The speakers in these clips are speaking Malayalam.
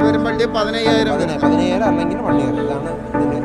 വരുമ്പോഴത്തേക്ക് പതിനയ്യായിരം വരും പതിന- പതിനയ്യായിരം അല്ലെങ്കിൽ വൺ ഇയർ ഇതാണ് ഇതിൻ്റെ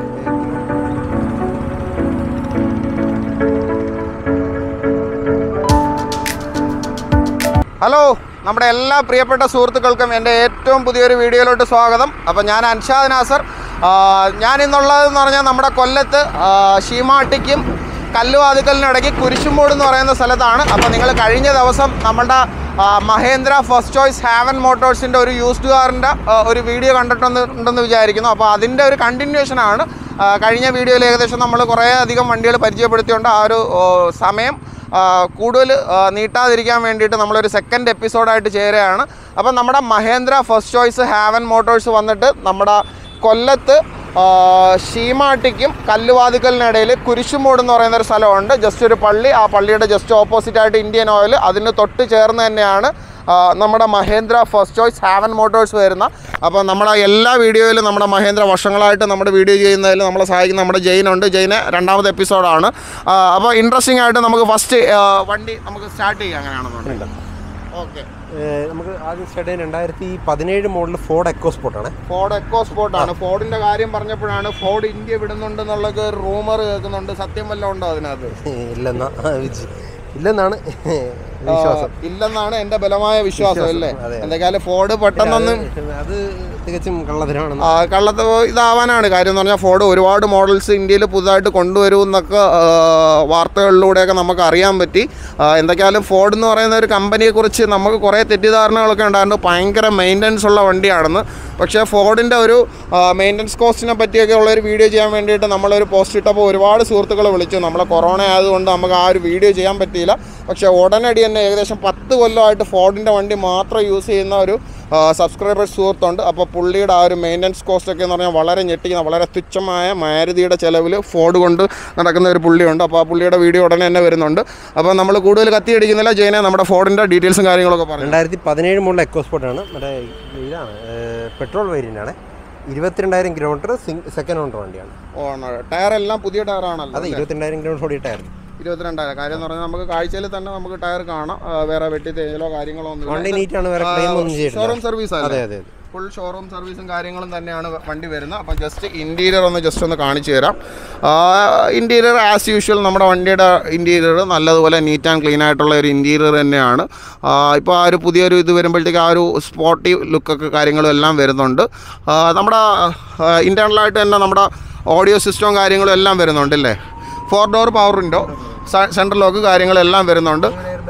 ഹലോ നമ്മുടെ എല്ലാ പ്രിയപ്പെട്ട സുഹൃത്തുക്കൾക്കും എൻ്റെ ഏറ്റവും പുതിയൊരു വീഡിയോയിലോട്ട് സ്വാഗതം അപ്പോൾ ഞാൻ അൻഷാദ് നാസർ ആ, ഞാൻ ഇന്നുള്ളതെന്ന് പറഞ്ഞാൽ നമ്മുടെ കൊല്ലത്ത് ആ, ശീമാട്ടിക്കും കല്ലുവാതിക്കലിനിടയ്ക്ക് കുരിശുമൂട് എന്ന് പറയുന്ന സ്ഥലത്താണ് അപ്പോൾ നിങ്ങൾ കഴിഞ്ഞ ദിവസം നമ്മുടെ ആ, മഹേന്ദ്ര ഫസ്റ്റ് ചോയ്സ് ഹാവൻ മോട്ടോഴ്സിൻ്റെ ഒരു യൂസ്ഡ് കാറിൻ്റെ ഒരു വീഡിയോ കണ്ടിട്ടുണ്ടെന്ന് ഉണ്ടെന്ന് വിചാരിക്കുന്നു അപ്പോൾ അതിൻ്റെ ഒരു കണ്ടിന്യൂഷനാണ് ആ, കഴിഞ്ഞ വീഡിയോയിൽ ഏകദേശം നമ്മൾ കുറേ അധികം വണ്ടികൾ പരിചയപ്പെടുത്തിയുണ്ട് ആ ഒരു ഓ, സമയം കൂടുതൽ നീട്ടാതിരിക്കാൻ വേണ്ടിയിട്ട് നമ്മളൊരു സെക്കൻഡ് എപ്പിസോഡായിട്ട് ചേരുകയാണ് അപ്പം നമ്മുടെ Mahindra first choice haven motors വന്നിട്ട് നമ്മുടെ കൊല്ലത്ത് ആ, ശീമാട്ടിക്കും കല്ലുവാതിക്കലിനിടയിൽ കുരിശുമൂട് എന്ന് പറയുന്ന ഒരു സ്ഥലമുണ്ട് ജസ്റ്റ് ഒരു പള്ളി ആ പള്ളിയുടെ ജസ്റ്റ് ഓപ്പോസിറ്റ് ആയിട്ട് ഇന്ത്യൻ ഓയിൽ അതിന് തൊട്ട് ചേർന്ന് തന്നെയാണ് ആ, നമ്മുടെ Mahindra first choice haven motors വരുന്ന അപ്പോൾ നമ്മുടെ എല്ലാ വീഡിയോയിലും നമ്മുടെ മഹേന്ദ്ര വർഷങ്ങളായിട്ട് നമ്മുടെ വീഡിയോ ചെയ്യുന്നതിൽ നമ്മളെ സഹായിക്കുന്ന നമ്മുടെ ജെയിനുണ്ട് ജെയിന് രണ്ടാമത്തെ എപ്പിസോഡാണ് അപ്പോൾ ഇൻട്രസ്റ്റിംഗ് ആയിട്ട് നമുക്ക് ഫസ്റ്റ് വണ്ടി നമുക്ക് സ്റ്റാർട്ട് ചെയ്യാം അങ്ങനെയാണെന്നുണ്ടെങ്കിൽ ഓക്കെ ഏഹ് നമുക്ക് ആദ്യം സ്റ്റാർട്ട് ചെയ്യാൻ രണ്ടായിരത്തി പതിനേഴ് മോഡൽ ഫോർഡ് എക്കോസ്പോർട്ടാണ് ഫോർഡ് എക്കോ സ്പോർട്ടാണ് ഫോർഡിൻ്റെ കാര്യം പറഞ്ഞപ്പോഴാണ് ഫോർഡ് ഇന്ത്യ വിടുന്നുണ്ടെന്നുള്ളൊക്കെ ഒരു റൂമർ കേൾക്കുന്നുണ്ട് സത്യം വല്ലതും ഉണ്ടോ അതിനകത്ത് ഇല്ലെന്നാ വിച്- ഇല്ലെന്നാണ് വിശ്വാസം ആ, ഇല്ലെന്നാണ് എൻ്റെ ബലമായ വിശ്വാസം അല്ലേ അതെ. എന്തൊക്കെയാലും ഫോർഡ് പെട്ടെന്നൊന്നും അത് തികച്ചും കള്ളത്തരമാണെന്ന് ആ, കള്ളത്ത് ഇതാവാനാണ് കാര്യം എന്ന് പറഞ്ഞാൽ ഫോർഡ് ഒരുപാട് മോഡൽസ് ഇന്ത്യയിൽ പുതുതായിട്ട് കൊണ്ടുവരും എന്നൊക്കെ ആ, വാർത്തകളിലൂടെയൊക്കെ നമുക്ക് അറിയാൻ പറ്റി ആ, എന്തൊക്കെയാലും ഫോർഡ് എന്ന് പറയുന്ന ഒരു കമ്പനിയെക്കുറിച്ച് നമുക്ക് കുറേ തെറ്റിദ്ധാരണകളൊക്കെ ഉണ്ടായിരുന്നു ഭയങ്കര മെയിൻ്റനൻസ് ഉള്ള വണ്ടിയാണെന്ന് പക്ഷേ ഫോർഡിൻ്റെ ഒരു മെയിൻ്റനൻസ് കോസ്റ്റിനെ പറ്റിയൊക്കെ ഉള്ള ഒരു വീഡിയോ ചെയ്യാൻ വേണ്ടിയിട്ട് നമ്മളൊരു പോസ്റ്റ് ഇട്ടപ്പോൾ ഒരുപാട് സുഹൃത്തുക്കൾ വിളിച്ചു നമ്മളെ കൊറോണ ആയതുകൊണ്ട് നമുക്ക് ആ ഒരു വീഡിയോ ചെയ്യാൻ പറ്റിയില്ല പക്ഷേ ഉടനടി തന്നെ ഏകദേശം പത്ത് കൊല്ലമായിട്ട് ഫോർഡിൻ്റെ വണ്ടി മാത്രം യൂസ് ചെയ്യുന്ന ഒരു സബ്സ്ക്രൈബേഴ്സ് സുഹൃത്തുണ്ട് അപ്പോൾ പുള്ളിയുടെ ആ ഒരു മെയിൻ്റനൻസ് കോസ്റ്റ് ഒക്കെ എന്ന് പറഞ്ഞാൽ വളരെ ഞെട്ടിക്കുന്ന വളരെ തുച്ഛമായ മാരുതിയുടെ ചിലവിൽ ഫോർഡ് കൊണ്ട് നടക്കുന്ന ഒരു പുള്ളിയുണ്ട് അപ്പോൾ ആ പുള്ളിയുടെ വീഡിയോ ഉടനെ തന്നെ വരുന്നുണ്ട് അപ്പോൾ നമ്മൾ കൂടുതൽ കത്തിയടിക്കുന്നില്ല ജയനെ നമ്മുടെ ഫോർഡിൻ്റെ ഡീറ്റെയിൽസും കാര്യങ്ങളൊക്കെ പറഞ്ഞു രണ്ടായിരത്തി പതിനേഴ് മോഡൽ എക്കോസ്പോർട്ടാണ് മറ്റേ ഇതാണ് പെട്രോൾ വേരിയൻ്റ് ആണ് ഇരുപത്തിരണ്ടായിരം കിലോമീറ്റർ സെക്കൻഡ് ഓണർ വണ്ടിയാണ് ഓണർ ടയർ എല്ലാം പുതിയ ടയറാണല്ലോ അത് ഇരുപത്തിരണ്ടായിരം കിലോമീറ്റർ ഓടിയിട്ടായിരുന്നു ഇരുപത്തിരണ്ടായിരം കാര്യം എന്ന് പറഞ്ഞാൽ നമുക്ക് കാഴ്ചയിൽ തന്നെ നമുക്ക് ടയർ കാണാം ആ, വേറെ വെട്ടി തേയിലോ കാര്യങ്ങളോ ഒന്നും വണ്ടി നീറ്റാണ് വേറെ ക്ലെയിം ഒന്നും ചെയ്തിട്ടില്ല ഷോറൂം സർവീസ് അതെ അല്ലേ അതെ അതെ ഫുൾ ഷോറൂം സർവീസും കാര്യങ്ങളും തന്നെയാണ് വണ്ടി വരുന്നത് അപ്പം ജസ്റ്റ് ഇൻറ്റീരിയർ ഒന്ന് ജസ്റ്റ് ഒന്ന് കാണിച്ചു തരാം ഇൻറ്റീരിയർ ആസ് യൂഷ്വൽ നമ്മുടെ വണ്ടിയുടെ ഇൻറ്റീരിയർ നല്ലതുപോലെ നീറ്റ് ആൻഡ് ക്ലീൻ ആയിട്ടുള്ള ഒരു ഇൻറ്റീരിയർ തന്നെയാണ് ഇപ്പോൾ ആ ഒരു പുതിയൊരു ഇത് വരുമ്പോഴത്തേക്ക് ആ ഒരു സ്പോർട്ടി ലുക്കൊക്കെ കാര്യങ്ങളും എല്ലാം വരുന്നുണ്ട് ആ, നമ്മുടെ ഇൻറ്റേർണലായിട്ട് തന്നെ നമ്മുടെ ഓഡിയോ സിസ്റ്റവും കാര്യങ്ങളും എല്ലാം വരുന്നുണ്ട് അല്ലേ four door power window central lock കാര്യങ്ങളെല്ലാം വരുന്നുണ്ട്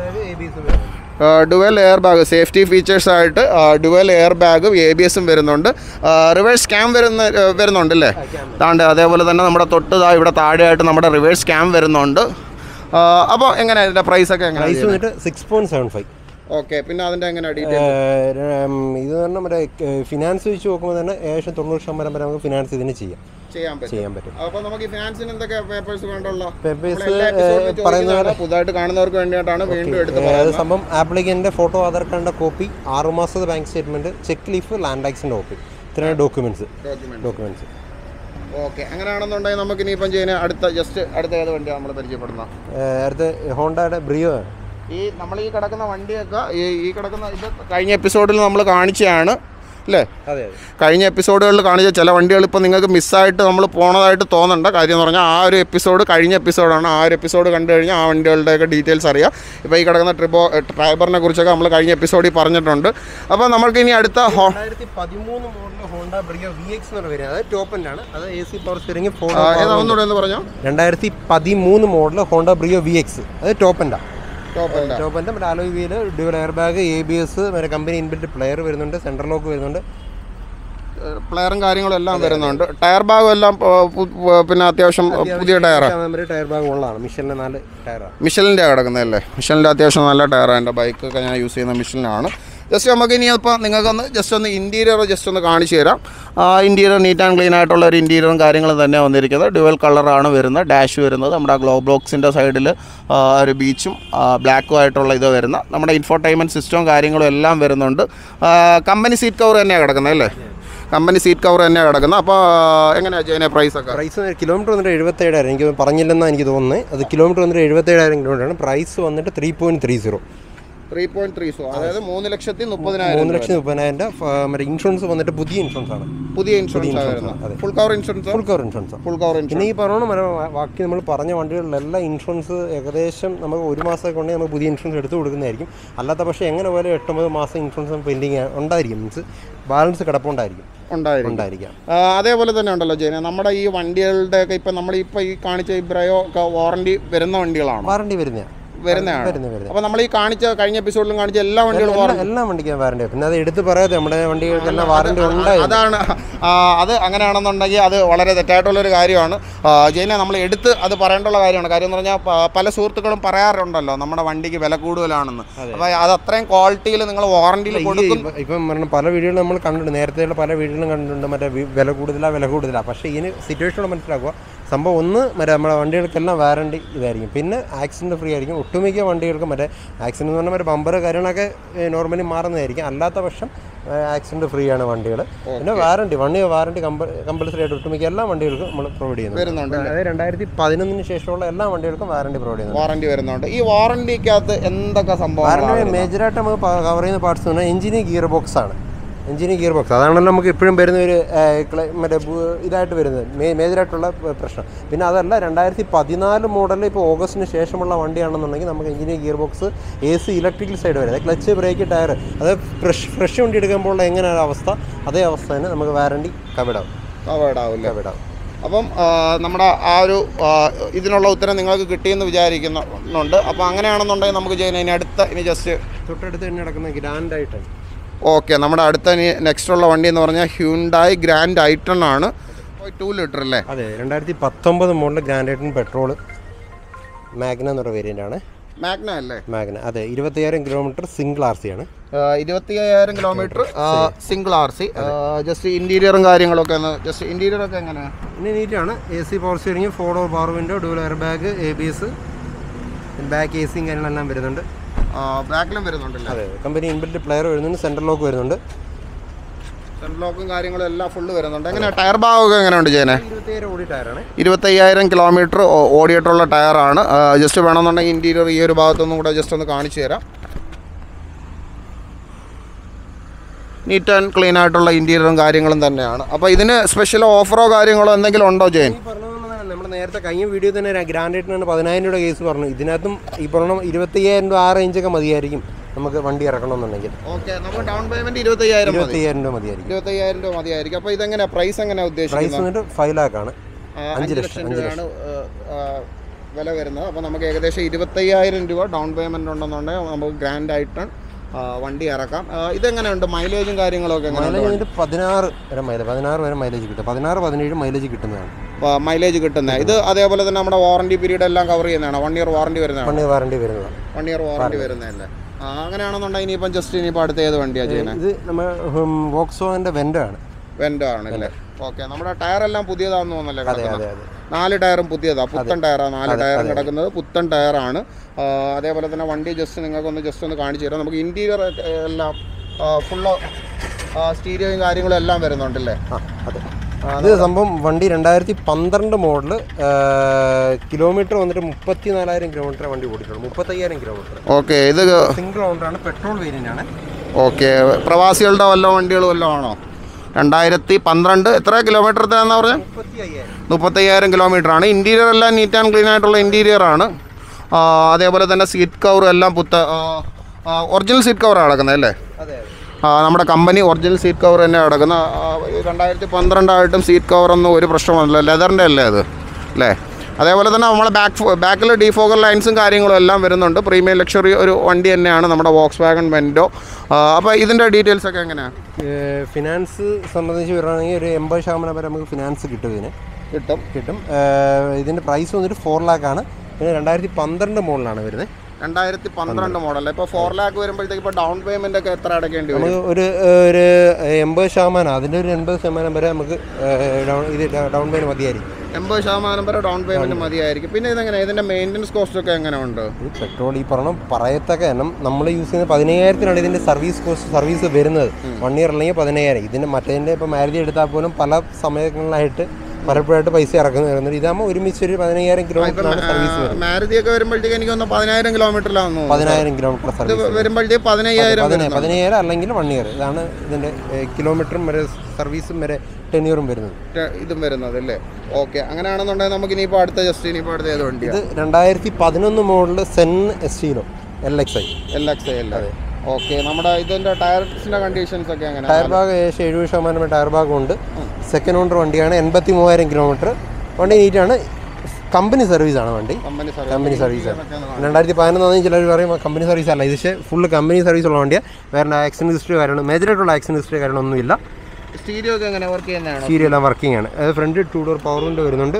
dual air bag safety features ആയിട്ട് ഡുവൽ എയർ ബാഗും എ ബി എസും വരുന്നുണ്ട് റിവേഴ്സ് ക്യാം വരുന്ന ആ, വരുന്നുണ്ട് അല്ലേ താണ്ട് അതേപോലെ തന്നെ നമ്മുടെ തൊട്ട് ദാ ഇവിടെ താഴെയായിട്ട് നമ്മുടെ റിവേഴ്സ് ക്യാം വരുന്നുണ്ട് അപ്പോൾ എങ്ങനെയാണ് ഇതിൻ്റെ പ്രൈസ് ഒക്കെ പ്രൈസ് എങ്ങനെ വന്നിട്ട് six point seven five okay പിന്നെ അതിൻ്റെ എങ്ങനെ ഡീറ്റെയിൽ ഇത് തന്നെ മറ്റേ ഫിനാൻസ് വെച്ച് നോക്കുമ്പോൾ തന്നെ ഏകദേശം തൊണ്ണൂറ് ശതമാനം വരെ നമുക്ക് ഫിനാൻസ് ഇതിന് ചെയ്യാം ചെയ്യാൻ പറ്റും ചെയ്യാൻ പറ്റും അപ്പോൾ നമുക്ക് ഈ ഫിനാൻസിന് എന്തൊക്കെ പേപ്പേഴ്സ് വേണ്ടുള്ള Papers, നമ്മളെല്ലാ episode ലും ഏ, പറയുന്ന ചോദിക്കുന്നതാണ്. പുതുതായിട്ട് കാണുന്നവർക്ക് വേണ്ടിയിട്ടാണ് വീണ്ടും എടുത്ത് അത് പറയുന്നത് സംഭവം ആപ്ലിക്കൻ്റെ ഫോട്ടോ ആധാർ കാർഡിൻ്റെ കോപ്പി ആറ് മാസത്തെ bank statement cheque leaf land ടാക്സിൻ്റെ കോപ്പി ഇത്രയാണ് ഡോക്യുമെൻറ്റ്സ് ഡോക്യുമെന്റ് ഡോക്യുമെൻറ്റ്സ് ഓക്കെ അങ്ങനെയാണെന്നുണ്ടെങ്കിൽ നമുക്ക് ഇനിയിപ്പം ചെയ്യുന്ന അടുത്ത ജസ്റ്റ് അടുത്ത ഏത് വണ്ടിയാണ് നമ്മൾ പരിചയപ്പെടുന്നത് അടുത്ത ഹോണ്ടയുടെ ബ്രിയോ ഈ നമ്മൾ ഈ കിടക്കുന്ന വണ്ടിയൊക്കെ ഈ ഈ കിടക്കുന്ന ഇത് കഴിഞ്ഞ എപ്പിസോഡിൽ നമ്മൾ കാണിച്ചതാണ് അല്ലേ അതെ അതെ കഴിഞ്ഞ എപ്പിസോഡുകളിൽ കാണിച്ച ചില വണ്ടികൾ ഇപ്പോൾ നിങ്ങൾക്ക് മിസ്സായിട്ട് നമ്മൾ പോണതായിട്ട് തോന്നണ്ട കാര്യം എന്ന് പറഞ്ഞാൽ ആ ഒരു എപ്പിസോഡ് കഴിഞ്ഞ എപ്പിസോഡാണ് ആ ഒരു എപ്പിസോഡ് കണ്ടു കഴിഞ്ഞാൽ ആ വണ്ടികളുടെയൊക്കെ ഡീറ്റെയിൽസ് അറിയാം ഇപ്പോൾ ഈ കിടക്കുന്ന ട്രിബോ ട്രൈബറിനെ കുറിച്ചൊക്കെ നമ്മൾ കഴിഞ്ഞ എപ്പിസോഡിൽ പറഞ്ഞിട്ടുണ്ട് അപ്പോൾ നമുക്ക് ഇനി അടുത്ത ഹോ രണ്ടായിരത്തി പതിമൂന്ന് model Honda Brio V X എന്ന് പറയുന്നത് അത് ടോപ്പ് ആണ് അത് A C power steering four ആ, ഏതാ ഒന്നുകൂടെ എന്ന് പറഞ്ഞോ രണ്ടായിരത്തി പതിമൂന്ന് model Honda Brio V X അത് ടോപ്പ് എൻ്റെ ടോപ്പല്ല ടോപ്പ് എൻ്റെ മറ്റേ alloy wheel dual air bag A B S മറ്റേ കമ്പനി ഇൻബിൽറ്റ് പ്ലെയർ വരുന്നുണ്ട് സെൻട്രൽ ലോക്ക് വരുന്നുണ്ട് പ്ലെയറും കാര്യങ്ങളും എല്ലാം വരുന്നുണ്ട് ടയർ ഭാഗം എല്ലാം ആ, പു- പു- പിന്നെ അത്യാവശ്യം പുതിയ ടയറാണ് ടയർ ബാഗ് ഉള്ളതാണ് മിഷലിൻ്റെ നാല് ടയറാണ് മിഷലിൻ്റെ കിടക്കുന്നതല്ലേ മിഷലിൻ്റെ അത്യാവശ്യം നല്ല ടയറാണ് എൻ്റെ ബൈക്കൊക്കെ ഞാൻ യൂസ് ചെയ്യുന്ന മിഷലിനാണ് ജസ്റ്റ് നമുക്ക് ഇനി ഇപ്പോൾ നിങ്ങൾക്കൊന്ന് ജസ്റ്റ് ഒന്ന് ഇൻറ്റീരിയർ ജസ്റ്റ് ഒന്ന് കാണിച്ചു തരാം ഇൻറ്റീരിയർ നീറ്റ് ആൻഡ് ക്ലീൻ ആയിട്ടുള്ള ഒരു ഇൻറ്റീരിയറും കാര്യങ്ങളും തന്നെ വന്നിരിക്കുന്നത് ഡുവൽ കളറാണ് വരുന്നത് ഡാഷ് വരുന്നത് നമ്മുടെ ഗ്ലോ ബ്ലോക്സിൻ്റെ സൈഡിൽ ഒരു ബീച്ചും ബ്ലാക്കും ആയിട്ടുള്ള ഇത് വരുന്ന നമ്മുടെ ഇൻഫോർടൈൻമെൻറ്റ് സിസ്റ്റവും കാര്യങ്ങളും എല്ലാം വരുന്നുണ്ട് കമ്പനി സീറ്റ് കവർ തന്നെയാണ് കിടക്കുന്നത് അല്ലേ കമ്പനി സീറ്റ് കവർ തന്നെയാണ് കിടക്കുന്നത് അപ്പോൾ എങ്ങനെയാണ് ചെയ്യുന്നത് പ്രൈസ് ഒക്കെ പ്രൈസ് കിലോമീറ്റർ വന്നിട്ട് എഴുപത്തേഴായിരം എനിക്ക് പറഞ്ഞില്ലെന്നാണ് എനിക്ക് തോന്നുന്നത് അത് കിലോമീറ്റർ വന്നിട്ട് എഴുപത്തേഴായിരം കിലോമീറ്ററാണ് പ്രൈസ് വന്നിട്ട് three point three zero three point three so അതായത് മൂന്ന് ലക്ഷത്തി മൂന്ന് മുപ്പതിനായിരം ലക്ഷത്തി മുപ്പതിനായിരം രൂപ ഫ- മറ്റേ ഇൻഷുറൻസ് വന്നിട്ട് പുതിയ ഇൻഷുറൻസ് ആണ് പുതിയ ഇൻഷുറൻസ് insurance വരുന്നത് ആണ്, അതെ. Full cover insurance full cover insurance full cover insurance പിന്നെ ഈ പറഞ്ഞ മരം ബാക്കി നമ്മൾ പറഞ്ഞ വണ്ടികളിലെല്ലാം ഇൻഷുറൻസ് ഏകദേശം നമുക്ക് ഒരു മാസമൊക്കെ ഉണ്ടെങ്കിൽ നമുക്ക് പുതിയ ഇൻഷുറൻസ് എടുത്ത് കൊടുക്കുന്നതായിരിക്കും അല്ലാത്ത പക്ഷേ എങ്ങനെ പോലെ എട്ടൊമ്പത് മാസം ഇൻഷുറൻസ് പെൻഡിങ് ഉണ്ടായിരിക്കും മീൻസ് ബാലൻസ് കിടപ്പുണ്ടായിരിക്കും ഉണ്ടായിരിക്കും ഉണ്ടായിരിക്കാം ആ, അതേപോലെ തന്നെ ഉണ്ടല്ലോ ജയന നമ്മുടെ ഈ വണ്ടികളുടെ ഒക്കെ ഇപ്പം നമ്മൾ ഇപ്പം ഈ കാണിച്ച ഈ ബ്രയോ ഒക്കെ വാറണ്ടി വരുന്ന വണ്ടികളാണ് വാറണ്ടി വരുന്ന വരുന്നതാണ് വരുന്ന വരുന്ന അപ്പോൾ നമ്മൾ ഈ കാണിച്ച കഴിഞ്ഞ എപ്പിസോഡിലും കാണിച്ച എല്ലാ വണ്ടികളും എല്ലാ എല്ലാ വണ്ടിക്കും വാറണ്ടി പിന്നെ അത് എടുത്ത് പറയാതെ നമ്മുടെ വണ്ടികൾക്കെല്ലാം വാറണ്ടി ഉണ്ടായിരുന്നു അതാണ് ആ, അത് അങ്ങനെയാണെന്നുണ്ടെങ്കിൽ അത് വളരെ തെറ്റായിട്ടുള്ളൊരു കാര്യമാണ് ആ, ജയനെ നമ്മൾ എടുത്ത് അത് പറയേണ്ടുള്ള കാര്യമാണ് കാര്യം എന്ന് പറഞ്ഞാൽ പ- പല സുഹൃത്തുക്കളും പറയാറുണ്ടല്ലോ നമ്മുടെ വണ്ടിക്ക് വില കൂടുതലാണെന്ന് അപ്പോൾ അത് അത്രയും ക്വാളിറ്റിയിൽ നിങ്ങൾ വാറണ്ടിയിൽ കൊടുക്കും ഇപ്പം- ഇപ്പം പറഞ്ഞ പല വീഡിയോകളും നമ്മൾ കണ്ടിട്ടുണ്ട് നേരത്തെയുള്ള പല വീഡിയോകളും കണ്ടിട്ടുണ്ട് മറ്റേ വി- വില കൂടുതലാ വില കൂടുതലാ പക്ഷേ ഇതിന് സിറ്റുവേഷനോട് മനസ്സിലാക്കുക സംഭവം ഒന്ന് മറ്റേ നമ്മുടെ വണ്ടികൾക്കെല്ലാം വാറണ്ടി ഇതായിരിക്കും പിന്നെ ആക്സിഡൻറ്റ് ഫ്രീ ആയിരിക്കും ഒട്ടുമിക്ക വണ്ടികൾക്കും മറ്റേ ആക്സിഡൻറ്റ് എന്ന് പറഞ്ഞാൽ മറ്റേ ബമ്പർ കാര്യങ്ങളൊക്കെ നോർമലി മാറുന്നതായിരിക്കും അല്ലാത്ത പക്ഷം ആക്സിഡൻറ്റ് ഫ്രീ ആണ് വണ്ടികൾ പിന്നെ warranty one year warranty compulsory ആയിട്ട് ഒട്ടുമിക്ക എല്ലാ വണ്ടികൾക്കും നമ്മൾ പ്രൊവൈഡ് ചെയ്യുന്നുണ്ട് വരുന്നുണ്ട് അതായത് രണ്ടായിരത്തി പതിനൊന്നിന് ശേഷമുള്ള എല്ലാ വണ്ടികൾക്കും വാറണ്ടി പ്രൊവൈഡ് ചെയ്യുന്നുണ്ട് വാറണ്ടി വരുന്നുണ്ട് ഈ വാറണ്ടിക്കകത്ത് എന്തൊക്കെ സംഭവങ്ങളാണ് വാറണ്ടി മേജറായിട്ട് നമുക്ക് കവർ ചെയ്യുന്ന പാർട്സ് എന്ന് പറഞ്ഞാൽ എഞ്ചിന് ഗിയർ ബോക്സ് ആണ് എഞ്ചിന് ഗിയർ ബോക്സ് അതാണല്ലോ നമുക്ക് എപ്പോഴും വരുന്ന ഒരു ആ, ക്ല- മറ്റേ ബു- ഇതായിട്ട് വരുന്നത് മേ- മേജറായിട്ടുള്ള പ- പ്രശ്നം പിന്നെ അതല്ല രണ്ടായിരത്തി പതിനാല് മോഡൽ ഇപ്പോൾ ഓഗസ്റ്റിന് ശേഷമുള്ള വണ്ടിയാണെന്നുണ്ടെങ്കിൽ നമുക്ക് engine gear box A C electrical side വരുന്നത് ക്ലച്ച് ബ്രേക്ക് ടയർ അത് ഫ്രഷ് ഫ്രഷ് വണ്ടി എടുക്കുമ്പോൾ എങ്ങനെയാണ് അവസ്ഥ അതേ അവസ്ഥ തന്നെ നമുക്ക് വാറണ്ടി കവിടാവും കവേർഡ് ആവില്ല കവിടാവും അപ്പം ആ, നമ്മുടെ ആ ഒരു ആ, ഇതിനുള്ള ഉത്തരം നിങ്ങൾക്ക് കിട്ടിയെന്ന് വിചാരിക്കുന്നുണ്ട് അപ്പോൾ അങ്ങനെയാണെന്നുണ്ടെങ്കിൽ നമുക്ക് ചെയ്യുന്ന ഇനി അടുത്ത ഇനി ജസ്റ്റ് തൊട്ടടുത്ത് തന്നെ നടക്കുന്ന ഗ്രാൻഡ് ആയിട്ടാണ് ഓക്കെ നമ്മുടെ അടുത്ത ഇനി നെക്സ്റ്റ് ഉള്ള വണ്ടി എന്ന് പറഞ്ഞാൽ ഹ്യൂണ്ടായി ഗ്രാൻഡ് ഐറ്റൺ ആണ് ടു ലിറ്റർ അല്ലേ അതെ രണ്ടായിരത്തി പത്തൊമ്പത് model Grand i ten petrol Magna എന്നുള്ള വേരിയൻ്റ് ആണ് മാഗ്ന അല്ലേ മാഗ്ന അതെ ഇരുപത്തയ്യായിരം കിലോമീറ്റർ സിംഗിൾ ആർ സി ആണ് ഇരുപത്തി അയ്യായിരം kilometre single R C just ഇന്റീരിയറും കാര്യങ്ങളൊക്കെ ഒന്ന് ജസ്റ്റ് ഇന്റീരിയർ ഒക്കെ എങ്ങനെയാണ് പിന്നെ നീറ്റാണ് A C power steering four door power window dual air bag A B S back A സിയും കാര്യങ്ങളെല്ലാം വരുന്നുണ്ട് ബാക്കിലും വരുന്നുണ്ടല്ലേ അതെ കമ്പനി ഇൻബിൽറ്റ് പ്ലെയർ വരുന്നുണ്ട് സെൻട്രൽ ലോക്ക് വരുന്നുണ്ട് സെൻട്രൽ ലോക്കും കാര്യങ്ങളും എല്ലാം ഫുള്ള് വരുന്നുണ്ട് എങ്ങനെയാണ് ടയർ ഭാഗമൊക്കെ എങ്ങനെയുണ്ട് ചെയ്യുന്നത് ഇരുപത്തയ്യായിരം ഓടി ടയറാണ് ഇരുപത്തയ്യായിരം കിലോമീറ്റർ ഓടിയിട്ടുള്ള ടയറാണ് ജസ്റ്റ് വേണമെന്നുണ്ടെങ്കിൽ ഇൻറ്റീരിയർ ഈ ഒരു ഭാഗത്തൊന്നും കൂടെ ജസ്റ്റ് ഒന്ന് കാണിച്ചു തരാം നീറ്റ് ആൻഡ് ക്ലീൻ ആയിട്ടുള്ള ഇൻറ്റീരിയറും കാര്യങ്ങളും തന്നെയാണ് അപ്പോൾ ഇതിന് സ്പെഷ്യൽ ഓഫറോ കാര്യങ്ങളോ എന്തെങ്കിലും ഉണ്ടോ ജയൻ ഈ പറഞ്ഞ നമ്മൾ നേരത്തെ കഴിഞ്ഞ വീഡിയോ തന്നെ ഗ്രാൻഡ് ആയിട്ടാണ് പതിനായിരം രൂപ കേസ് പറഞ്ഞു ഇതിനകത്തും ഈ പറഞ്ഞ ഇരുപത്തയ്യായിരം രൂപ ആ റേഞ്ചൊക്കെ മതിയായിരിക്കും നമുക്ക് വണ്ടി ഇറക്കണമെന്നുണ്ടെങ്കിൽ ഓക്കെ നമുക്ക് ഡൗൺ പേയ്മെന്റ് ഇരുപത്തയ്യായിരം മതി ഇരുപത്തയ്യായിരം രൂപ മതിയായിരിക്കും ഇരുപത്തയ്യായിരം രൂപ മതിയായിരിക്കും അപ്പോൾ ഇതെങ്ങനെയാ പ്രൈസ് എങ്ങനെയാ പ്രൈസ് ഉദ്ദേശിക്കുന്നത് വന്നിട്ട് ഫൈവ് ലാക്ക് ആണ് ആ, അഞ്ച് ലക്ഷം രൂപയാണ് ആ, ആ, വില വരുന്നത് അപ്പോൾ നമുക്ക് ഏകദേശം ഇരുപത്തയ്യായിരം രൂപ ഡൗൺ പേയ്മെന്റ് ഉണ്ടെന്നുണ്ടെങ്കിൽ നമുക്ക് ഗ്രാൻഡ് ആയിട്ട് ആ, വണ്ടി ഇറക്കാം ആ, ഇതെങ്ങനെയുണ്ട് മൈലേജും കാര്യങ്ങളൊക്കെ എങ്ങനെയുണ്ട് മൈലേജ് വന്നിട്ട് പതിനാറ് വരെ മൈലേജ് പതിനാറ് വരെ മൈലേജ് കിട്ടും പതിനാറ് പതിനേഴ് മൈലേജ് കിട്ടുന്നതാണ് മൈലേജ് കിട്ടുന്നത് ഇത് അതേപോലെ തന്നെ നമ്മുടെ വാറണ്ടി പീരീഡ് എല്ലാം കവർ ചെയ്യുന്നതാണ് വൺ ഇയർ വാറണ്ടി വരുന്നതാണ് വണ്ടി വാറണ്ടി വരുന്നതാണ് വൺ ഇയർ വാറണ്ടി വരുന്നതല്ലേ ആ, അങ്ങനെയാണെന്നുണ്ടെങ്കിൽ ഇനിയിപ്പം ജസ്റ്റ് ഇനിയിപ്പോൾ അടുത്ത ഏത് വണ്ടിയാണ് ചെയ്യുന്നത് ഇത് നമ്മൾ വോക്സോൻ്റെ വെൻ്റോ ആണ് വെൻഡോ ആണ് അല്ലേ ഓക്കെ നമ്മുടെ ടയർ എല്ലാം പുതിയതാണെന്ന് തോന്നല്ലേ അതെ കിടക്കുന്നത് അതെ അതെ നാല് ടയറും പുതിയതാണ് പുത്തൻ ടയറാണ് നാല് ടയറും കിടക്കുന്നത് പുത്തൻ ടയറാണ് ആ, അതേപോലെ തന്നെ വണ്ടി ജസ്റ്റ് നിങ്ങൾക്കൊന്ന് ജസ്റ്റ് ഒന്ന് കാണിച്ചു തരാം നമുക്ക് ഇൻറ്റീരിയർ എല്ലാം ഫുള്ള് സ്റ്റീരിയോയും കാര്യങ്ങളും എല്ലാം വരുന്നുണ്ടല്ലേ ആ അതെ ഇത് സംഭവം വണ്ടി രണ്ടായിരത്തി പന്ത്രണ്ട് മോഡല് കിലോമീറ്റർ വന്നിട്ട് മുപ്പത്തി നാലായിരം കിലോമീറ്റർ വണ്ടി ഓടിയിട്ടുള്ളൂ മുപ്പത്തയ്യായിരം കിലോമീറ്റർ ഓക്കെ ഇത് സിംഗിൾ ഓണറാണ് പെട്രോൾ വേരിയൻ്റ് ആണ് ഓക്കെ പ്രവാസികളുടെ വല്ല വണ്ടികളും വല്ലതും ആണോ രണ്ടായിരത്തി പന്ത്രണ്ട് എത്ര കിലോമീറ്റർ തരാന്ന് പറഞ്ഞാൽ മുപ്പത്തി അയ്യായിരം മുപ്പത്തയ്യായിരം കിലോമീറ്റർ ആണ് ഇൻറ്റീരിയർ എല്ലാം നീറ്റ് ആൻഡ് ക്ലീൻ ആയിട്ടുള്ള ഇൻറ്റീരിയർ ആണ് ആ, അതേപോലെ തന്നെ സീറ്റ് കവറും എല്ലാം പുത്ത ഒറിജിനൽ സീറ്റ് കവറാണ് കിടക്കുന്നത് അല്ലേ അതെ അതെ ആ, നമ്മുടെ കമ്പനി ഒറിജിനൽ സീറ്റ് കവർ തന്നെ കിടക്കുന്ന രണ്ടായിരത്തി പന്ത്രണ്ടായിട്ടും സീറ്റ് കവറൊന്നും ഒരു പ്രശ്നമല്ല ലെതറിൻ്റെ അല്ലേ അത് അല്ലേ അതേപോലെ തന്നെ നമ്മളെ ബാക്ക് ബാക്കിൽ ഡിഫോഗർ ലൈൻസും കാര്യങ്ങളും എല്ലാം വരുന്നുണ്ട് പ്രീമിയം ലക്ഷറി ഒരു വണ്ടി തന്നെയാണ് നമ്മുടെ വോക്സ് വാഗൺ വെൻഡോ അപ്പോൾ ഇതിൻ്റെ ഡീറ്റെയിൽസ് ഒക്കെ എങ്ങനെയാണ് ഫിനാൻസ് സംബന്ധിച്ച് പറയുകയാണെങ്കിൽ ഒരു എൺപത് ശതമാനം വരെ നമുക്ക് ഫിനാൻസ് കിട്ടും ഇതിന് കിട്ടും കിട്ടും ഏഹ് ഇതിൻ്റെ പ്രൈസ് വന്നിട്ട് ഫോർ ലാക്ക് ആണ് പിന്നെ രണ്ടായിരത്തി പന്ത്രണ്ട് മോഡലാണ് വരുന്നത് രണ്ടായിരത്തി പന്ത്രണ്ട് മോഡൽ ഇപ്പോൾ ഫോർ ലാക്ക് വരുമ്പോഴത്തേക്ക് ഇപ്പോൾ ഡൗൺ പേയ്മെൻ്റ് ഒക്കെ എത്ര അടയ്ക്കേണ്ടി വരും നമുക്ക് ഒരു ഒരു എൺപത് ശതമാനം അതിൻ്റെ ഒരു എൺപത് ശതമാനം വരെ നമുക്ക് ഏഹ് ഡൗൺ ഇത് ഡൗൺ പേയ്മെൻറ്റ് മതിയായിരിക്കും എൺപത് ശതമാനം വരെ ഡൗൺ പേയ്മെൻറ്റ് മതിയായിരിക്കും പിന്നെ ഇതെങ്ങനെ ഇതിൻ്റെ മെയിൻ്റനൻസ് കോസ്റ്റ് ഒക്കെ എങ്ങനെ ഉണ്ട് ഇത് പെട്രോൾ ഈ പറഞ്ഞ പറയത്തക്ക എണ്ണം നമ്മൾ യൂസ് ചെയ്യുന്ന പതിനയ്യായിരത്തിനാണ് ഇതിൻ്റെ സർവീസ് കോസ്റ്റ് സർവീസ് വരുന്നത് വൺ ഇയർ അല്ലെങ്കിൽ പതിനയ്യായിരം ഇതിൻ്റെ മറ്റേതിൻ്റെ ഇപ്പോൾ മാരുതി എടുത്താൽ പോലും പല സമയങ്ങളിലായിട്ട് പലപ്പോഴായിട്ട് പൈസ ഇറക്കുന്ന വരുന്നത് ഇതാകുമ്പോൾ ഒരുമിച്ച് ഒരു പതിനയ്യായിരം കിലോമീറ്ററാണ് സർവീസ് വരുന്നത് മാരുതി ഒക്കെ വരുമ്പോഴത്തേക്ക് എനിക്ക് ഒന്ന് പതിനായിരം കിലോമീറ്ററിലാണെന്ന് തോന്നുന്നു പതിനായിരം കിലോമീറ്റർ ഇത് സർവീസ് വരുമ്പോഴത്തേക്ക് പതിനയ്യായിരം പതിനായിരം പതിനയ്യായിരം അല്ലെങ്കിൽ വൺ ഇയർ ഇതാണ് ഇതിൻ്റെ കിലോമീറ്ററും വരെ സർവീസും വരെ ടെൻ ഇയറും വരുന്നത് ടെ- ഇതും വരുന്നത് അല്ലേ ഓക്കെ അങ്ങനെയാണെന്നുണ്ടെങ്കിൽ നമുക്ക് ഇനിയിപ്പോൾ അടുത്ത ജസ്റ്റ് ഇനിയിപ്പോൾ അടുത്ത ഏത് വണ്ടിയാണ് ഇത് രണ്ടായിരത്തി പതിനൊന്ന് model Zen Estilo L X I L X I അല്ലേ ഓക്കെ നമ്മുടെ ഇതിന്റെ ടയർസിന്റെ കണ്ടീഷൻസ് ഒക്കെ എങ്ങനെ ടയർ ഭാഗം ഏകദേശം എഴുപത് ശതമാനം ടയർ ഭാഗം ഉണ്ട് സെക്കൻഡ് ഓണർ വണ്ടിയാണ് എൺപത്തി മൂവായിരം കിലോമീറ്റർ വണ്ടി നീറ്റാണ് കമ്പനി സർവീസാണ് വണ്ടി കമ്പനി കമ്പനി സർവീസാണ് രണ്ടായിരത്തി പതിനൊന്നാന്ന് ചിലർ പറയും കമ്പനി സർവീസ് അല്ല ഇത് പക്ഷേ ഫുള്ള് കമ്പനി സർവീസ് ഉള്ള വണ്ടിയാണ് വേറെ ആക്സിഡൻറ്റ് ഹിസ്റ്ററി കാര്യങ്ങൾ മേജറായിട്ടുള്ള ആക്സിഡൻറ്റ് ഹിസ്റ്ററി കാര്യങ്ങളൊന്നുമില്ല സ്റ്റീരിയോ ഒക്കെ എങ്ങനെ വർക്ക് ചെയ്യുന്നതാണ് സ്റ്റീരിയോ എല്ലാം വർക്കിംഗ് ആണ് അത് front two door power window വരുന്നുണ്ട്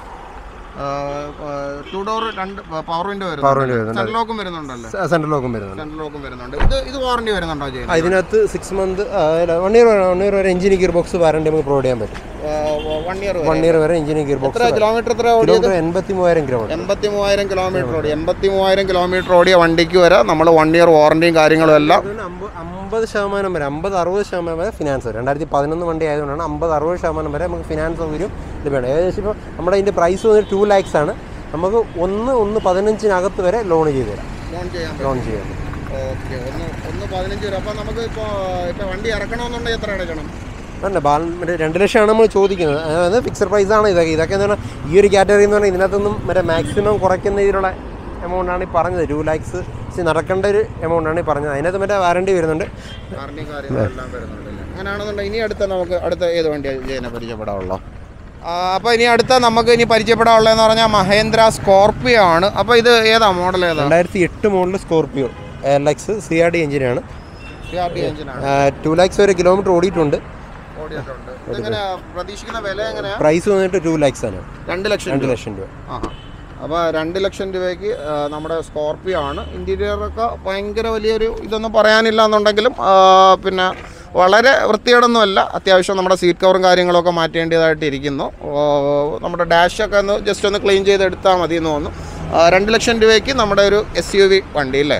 ടു ഡോർ രണ്ട് പവർ വിൻഡോ പവർ വരുന്നുണ്ട് വിൻഡോ വരുന്നുണ്ട് സെൻട്രൽ ലോക്കും വരുന്നുണ്ടല്ലോ സെൻട്രൽ ലോക്കും വരുന്നുണ്ട് സെൻട്രൽ ലോക്കും വരുന്നുണ്ട് ഇത് ഇത് വാറണ്ടി വരുന്നുണ്ടോ ആ, ചെയ്യുന്നത് ഇതിനകത്ത് six month one year one year വരെ എഞ്ചിൻ ഗിയർ ബോക്സ് വാറണ്ടി നമുക്ക് പ്രൊവൈഡ് ചെയ്യാൻ പറ്റും വൺ ഇയർ വൺ ഇയർ വരെ എഞ്ചിൻ ഗിയർ എത്ര ബോക്സ് കിലോമീറ്റർ എത്ര ഓടിയത് കിലോമീറ്റർ എൺപത്തി മൂവായിരം കിലോമീറ്റർ എൺപത്തി മൂവായിരം കിലോമീറ്റർ ഓടി എൺപത്തി മൂവായിരം കിലോമീറ്റർ ഓടിയ വണ്ടിക്ക് വരെ നമ്മൾ വൺ ഇയർ വാറണ്ടിയും കാര്യങ്ങളും എല്ലാം അമ്പത് ശതമാനം വരെ അമ്പത് അറുപത് ശതമാനം വരെ ഫിനാൻസ് വരും രണ്ടായിരത്തി പതിനൊന്ന് വണ്ടി ആയതുകൊണ്ടാണ് അമ്പത് അറുപത് ശതമാനം വരെ നമുക്ക് ഫിനാൻസ് സൗകര്യം ലഭ്യമാണ് ഏകദേശം ഇപ്പോൾ നമ്മുടെ ഇതിൻ്റെ പ്രൈസ് വന്നിട്ട് ടു ലാക്സ് ആണ് നമുക്ക് ഒന്ന് ഒന്ന് പതിനഞ്ചിനകത്ത് വരെ ലോൺ ചെയ്ത് തരാം ലോൺ ചെയ്യാൻ ലോൺ ചെയ്യാൻ ഓക്കെ ഒന്ന് ഒന്ന് പതിനഞ്ച് വരും അപ്പോൾ നമുക്ക് ഇപ്പോൾ ഇപ്പോൾ വണ്ടി ഇറക്കണമെന്നുണ്ടെങ്കിൽ എത്ര അടയ്ക്കണം അല്ല ബാൽ മറ്റേ രണ്ട് ലക്ഷമാണ് നമ്മൾ ചോദിക്കുന്നത് അതായത് ഫിക്സഡ് പ്രൈസാണ് ഇതൊക്കെ ഇതൊക്കെ എന്ന് പറഞ്ഞാൽ ഈ ഒരു കാറ്റഗറി എന്ന് പറഞ്ഞാൽ ഇതിനകത്തൊന്നും മറ്റേ മാക്സിമം കുറയ്ക്കുന്ന രീതിയിലുള്ള എമൗണ്ട് ആണ് ഈ പറഞ്ഞത് ടു ലാക്സ് നടക്കേണ്ട ഒരു എമൗണ്ട് ആണ് ഈ പറഞ്ഞത് അതിനകത്ത് മറ്റേ വാറണ്ടി വരുന്നുണ്ട് വാറണ്ടിയും കാര്യങ്ങളെല്ലാം വരുന്നുണ്ടല്ലേ അങ്ങനെയാണെന്നുണ്ടെങ്കിൽ ഇനി അടുത്ത നമുക്ക് അടുത്ത ഏത് വണ്ടി ചെയ്യുന്ന പരിചയപ്പെടാനുള്ളൂ അപ്പോൾ ഇനി അടുത്ത നമുക്ക് ഇനി പരിചയപ്പെടാനുള്ളതെന്ന് പറഞ്ഞാൽ മഹേന്ദ്ര സ്കോർപ്പിയോ ആണ് അപ്പോൾ ഇത് ഏതാ മോഡൽ ഏതാ രണ്ടായിരത്തി എട്ട് model Scorpio L X C R D എഞ്ചിനാണ് സി ആർ ഡി എഞ്ചിനാണ് ടു ലാക്സ് വരെ കിലോമീറ്റർ ഓടിയിട്ടുണ്ട് ഓടിയിട്ടുണ്ട് ഇതെങ്ങനെ പ്രതീക്ഷിക്കുന്ന വില എങ്ങനെയാ പ്രൈസ് വന്നിട്ട് ടു ലാക്സ് ആണ് രണ്ട് ലക്ഷം രണ്ട് രൂപ ലക്ഷം രൂപ ആഹാ അപ്പോൾ രണ്ട് ലക്ഷം രൂപയ്ക്ക് ആ, നമ്മുടെ സ്കോർപ്പിയോ ആണ് ഇൻറ്റീരിയറൊക്കെ ഭയങ്കര വലിയൊരു ഇതൊന്നും പറയാനില്ല എന്നുണ്ടെങ്കിലും ആ, പിന്നെ വളരെ വൃത്തികേടൊന്നുമല്ല അത്യാവശ്യം നമ്മുടെ സീറ്റ് കവറും കാര്യങ്ങളൊക്കെ മാറ്റേണ്ടതായിട്ട് ഇരിക്കുന്നു ഓ, നമ്മുടെ ഡാഷൊക്കെ ഒന്ന് ജസ്റ്റ് ഒന്ന് ക്ലീൻ ചെയ്ത് എടുത്താൽ മതി എന്ന് തോന്നുന്നു ആ, രണ്ട് ലക്ഷം രൂപയ്ക്ക് നമ്മുടെ ഒരു എസ് യു വി വണ്ടി അല്ലേ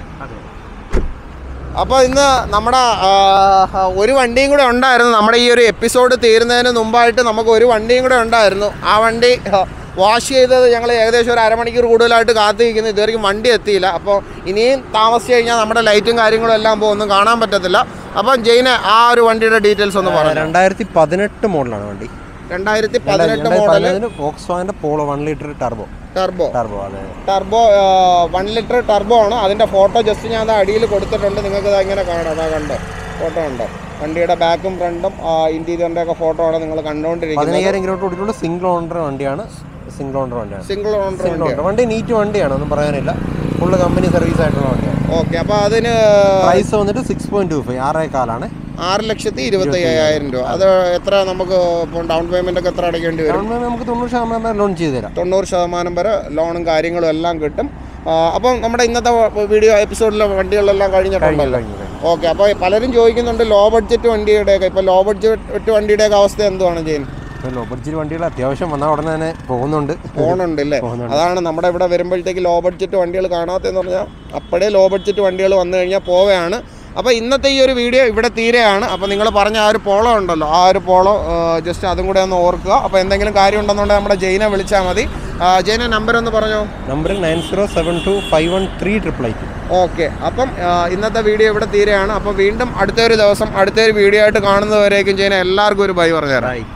അപ്പോൾ ഇന്ന് നമ്മുടെ ആ, ഒരു വണ്ടിയും കൂടെ ഉണ്ടായിരുന്നു നമ്മുടെ ഈ ഒരു എപ്പിസോഡ് തീരുന്നതിന് മുമ്പായിട്ട് നമുക്ക് ഒരു വണ്ടിയും കൂടെ ഉണ്ടായിരുന്നു ആ വണ്ടി വാഷ് ചെയ്തത് ഞങ്ങൾ ഏകദേശം ഒരു അരമണിക്കൂർ കൂടുതലായിട്ട് കാത്തിരിക്കുന്നു ഇതുവരെയും വണ്ടി എത്തിയില്ല അപ്പോൾ ഇനിയും താമസിച്ച് കഴിഞ്ഞാൽ നമ്മുടെ ലൈറ്റും കാര്യങ്ങളും എല്ലാം പോകും ഒന്നും കാണാൻ പറ്റത്തില്ല അപ്പം ജെയിന് ആ ഒരു വണ്ടിയുടെ ഡീറ്റെയിൽസ് ഒന്ന് പറഞ്ഞു രണ്ടായിരത്തി പതിനെട്ട് മോഡലാണ് വണ്ടി രണ്ടായിരത്തി പതിനെട്ട് മോഡൽ ഫോക്സ് വാഗന്റെ Polo one litre turbo turbo turbo അതെ ടർബോ വൺ ലിറ്റർ ടർബോ ആണ് അതിൻ്റെ ഫോട്ടോ ജസ്റ്റ് ഞാൻ അത് അടിയിൽ കൊടുത്തിട്ടുണ്ട് നിങ്ങൾക്ക് ഇത് ഇങ്ങനെ കാണാം അതാ കണ്ടോ ഫോട്ടോ ഉണ്ടോ വണ്ടിയുടെ ബാക്കും ഫ്രണ്ടും ഇൻറ്റീരിയറിൻ്റെ ഒക്കെ ഫോട്ടോ ആണ് നിങ്ങൾ കണ്ടുകൊണ്ടിരിക്കുന്നത് പതിനയ്യായിരം കിലോമീറ്റർ ഓടിയിട്ടുള്ള സിംഗിൾ ഓണർ വണ്ടിയാണ് സിംഗിൾ ഓണർ വണ്ടിയാണ് സിംഗിൾ ഓണർ സിംഗിൾ ഓണർ വണ്ടി നീറ്റ് വണ്ടിയാണ് ഒന്നും പറയാനില്ല ഫുള്ള് കമ്പനി സർവീസ് ആയിട്ടുള്ള വണ്ടിയാണ് ഓക്കെ അപ്പോൾ അതിന് പ്രൈസ് വന്നിട്ട് സിക്സ് പോയിന്റ് ടു ഫൈവ് ആറേ കാലാണ് ആറ് ലക്ഷത്തി ഇരുപത്തി അയ്യായിരം രൂപ അത് എത്ര നമുക്ക് ഇപ്പം ഡൗൺ പേയ്മെൻ്റ് ഒക്കെ എത്ര അടയ്ക്കേണ്ടി വരും ഗവൺമെന്റ് നമുക്ക് തൊണ്ണൂറ് ശതമാനം വരെ ലോൺ ചെയ്ത് തരാം തൊണ്ണൂറ് ശതമാനം വരെ ലോണും കാര്യങ്ങളും എല്ലാം കിട്ടും ആ, അപ്പം നമ്മുടെ ഇന്നത്തെ വീഡിയോ എപ്പിസോഡിലെ വണ്ടികളെല്ലാം കഴിഞ്ഞിട്ടുണ്ടല്ലോ കഴിഞ്ഞു കഴിഞ്ഞു ഓക്കെ അപ്പോൾ പലരും ചോദിക്കുന്നുണ്ട് ലോ ബഡ്ജറ്റ് വണ്ടിയുടെയൊക്കെ ഇപ്പോൾ ലോ ബഡ്ജറ്റ് വണ്ടിയുടെയൊക്കെ അവസ്ഥ എന്തുവാണ് ചെയ്യുന്നത് ഇപ്പോൾ ലോ ബഡ്ജറ്റ് വണ്ടികൾ അത്യാവശ്യം വന്നാൽ ഉടനെ തന്നെ പോകുന്നുണ്ട് ഫോണുണ്ട് അല്ലേ പോകുന്നുണ്ട്. അതാണ് നമ്മുടെ ഇവിടെ വരുമ്പോഴത്തേക്ക് ലോ ബഡ്ജറ്റ് വണ്ടികൾ കാണാത്തതെന്ന് പറഞ്ഞാൽ അപ്പോഴേ ലോ ബഡ്ജറ്റ് വണ്ടികൾ വന്നു കഴിഞ്ഞാൽ പോവുകയാണ് അപ്പോൾ ഇന്നത്തെ ഈ ഒരു വീഡിയോ ഇവിടെ തീരെയാണ് അപ്പോൾ നിങ്ങൾ പറഞ്ഞ ആ ഒരു പോളോ ഉണ്ടല്ലോ ആ ഒരു പോളോ ജസ്റ്റ് അതും കൂടെ ഒന്ന് ഓർക്കുക അപ്പോൾ എന്തെങ്കിലും കാര്യം ഉണ്ടെന്നുണ്ടെങ്കിൽ നമ്മുടെ ജെയിനെ വിളിച്ചാൽ മതി ആ, ജെയിനെ നമ്പർ ഒന്ന് പറഞ്ഞോ നമ്പറിൽ nine zero seven two five one three triple eight okay അപ്പം ആ, ഇന്നത്തെ വീഡിയോ ഇവിടെ തീരെയാണ് അപ്പോൾ വീണ്ടും അടുത്തൊരു ദിവസം അടുത്തൊരു വീഡിയോ ആയിട്ട് കാണുന്നവരേക്കും ജെയിനെ എല്ലാവർക്കും ഒരു ബൈ പറഞ്ഞുതരാം ബൈ